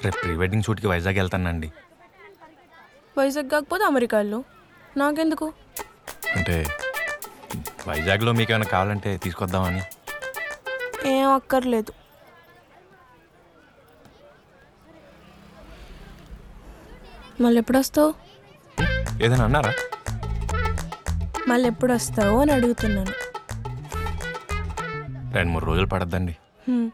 రేపు pre wedding షూట్కి Vizag వెళ్తానండి వైజాగ్ కాకపోతే అమెరికా వెళ్ళు నాకెందుకు అంటే వైజాగ్లో మీకు ఏమైనా కావాలంటే తీసుకొద్దామని ఏం అక్కర్లేదు మళ్ళీ ఎప్పుడు వస్తావు ఏదైనా అన్నారా మళ్ళీ ఎప్పుడు వస్తావు అని అడుగుతున్నాను రెండు మూడు రోజులు పడద్దండి హ్మ్.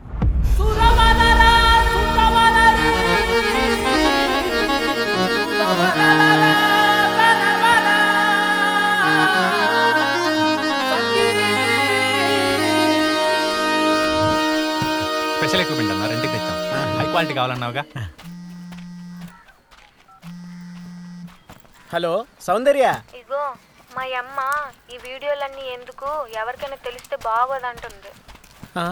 స్పెషల్ ఎక్విప్మెంట్ అన్నారు ఇంటికి తెచ్చాం హై క్వాలిటీ కావాలన్నావుగా హలో సౌందర్య ఇగో మా అమ్మ ఈ వీడియోలన్నీ ఎందుకు ఎవరికైనా తెలిస్తే బాగోదంటుంది ఆ?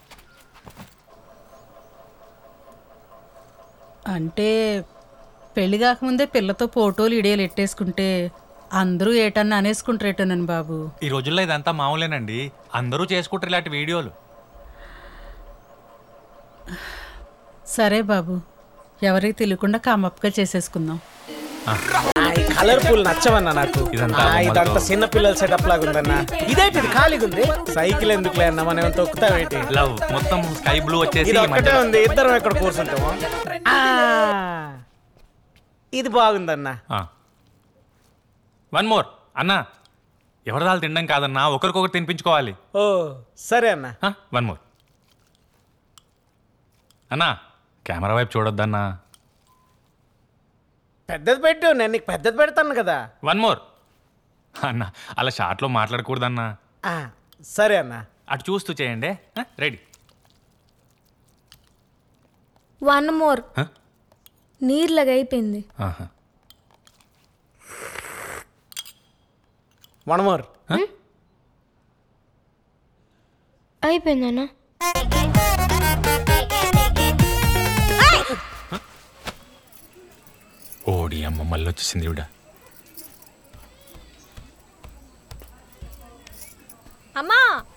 అంటే పెళ్లి కాకముందే పిల్లతో ఫోటోలు ఇడియాలు ఎట్టేసుకుంటే అందరూ ఏటన్నా అనేసుకుంటారేటోనని బాబు ఈ రోజుల్లో ఇదంతా మామూలేనండి అందరూ చేసుకుంటారు ఇలాంటి వీడియోలు సరే బాబు ఎవరికి తెలియకుండా కామప్గా చేసేసుకుందాం ఆ, ఈ కలర్ఫుల్ నచ్చవన్నా నాకు ఇదంతా ఆ, ఇదంతా బొమ్మలతో. చిన్న పిల్లల సెటప్ లాగా ఉందన్నా ఇదేంటి ఇది ఖాళీగా ఉంది సైకిల్ ఎందుకులే అన్న మనం ఏమైనా తొక్కుతామేంటి లవ్ మొత్తం స్కై బ్లూ వచ్చేసి ఇది ఒక్కటే మధ్యలో- ఉంది ఇద్దరం ఎక్కడ కూర్చుంటాము ఆ, ఇది బాగుందన్నా ఆ. వన్ మోర్ అన్నా ఎవరి దాలు తినడం కాదన్నా ఒకరికొకరు తినిపించుకోవాలి ఓ సరే అన్న ఆ, వన్ మోర్ అన్నా కెమెరా వైపు చూడొద్దన్నా పెద్దది పెట్టు నేను నీకు పెద్దది పెడతాను కదా వన్ మోర్ అన్నా అలా షార్ట్లో మాట్లాడకూడదన్నా ఆ, సరే అన్న అటు చూస్తూ చేయండి రెడీ వన్ మోర్ Huh? నీళ్ళగా అయిపోయింది వన్ మోర్ అయిపోయిందన్నా ఓడి అమ్మ మళ్ళీ వచ్చేసింది ఇవిడ అమ్మా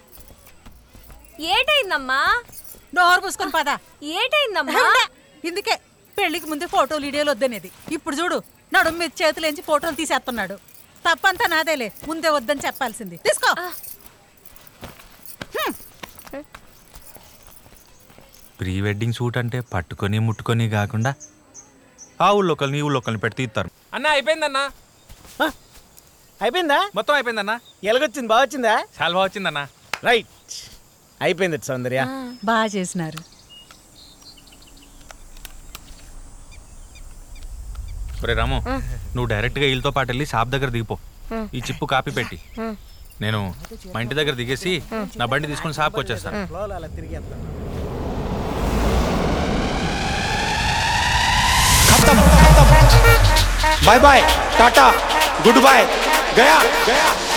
ఏటైందమ్మా డోర్ పూసుకొని పద ఏటైందమ్మా ఇందుకే పెళ్లికి ముందే ఫోటోలు వీడియోలు వద్దనేది ఇప్పుడు చూడు నడుము మీద చేతులేంచి ఫోటోలు తీసేస్తున్నాడు తప్పంతా నాదేలే ముందే వద్దని చెప్పాల్సింది తీసుకో ప్రీ వెడ్డింగ్ షూట్ అంటే పట్టుకొని ముట్టుకొని కాకుండా ఆ ఊళ్ళో ఒకరిని ఈ ఊళ్ళో ఒకరిని పెట్టి తీస్తారు అన్న అయిపోయిందన్నా ఆ, అయిపోయిందా మొత్తం అయిపోయిందన్నా ఎలాగొచ్చింది బాగా వచ్చిందా చాలా బాగా వచ్చిందన్నా రైట్ అయిపోయింది సౌందర్య బాగా చేసినారు ఒరే రాము నువ్వు డైరెక్ట్గా వీళ్ళతో పాటు వెళ్ళి షాప్ దగ్గర దిగిపో ఈ చిప్పు కాపీ పెట్టి నేను మా ఇంటి దగ్గర దిగేసి నా బండి తీసుకుని షాప్కి వచ్చేస్తాను ఫ్లోలో అలా తిరిగేస్తాను bye bye tata good bye गया गया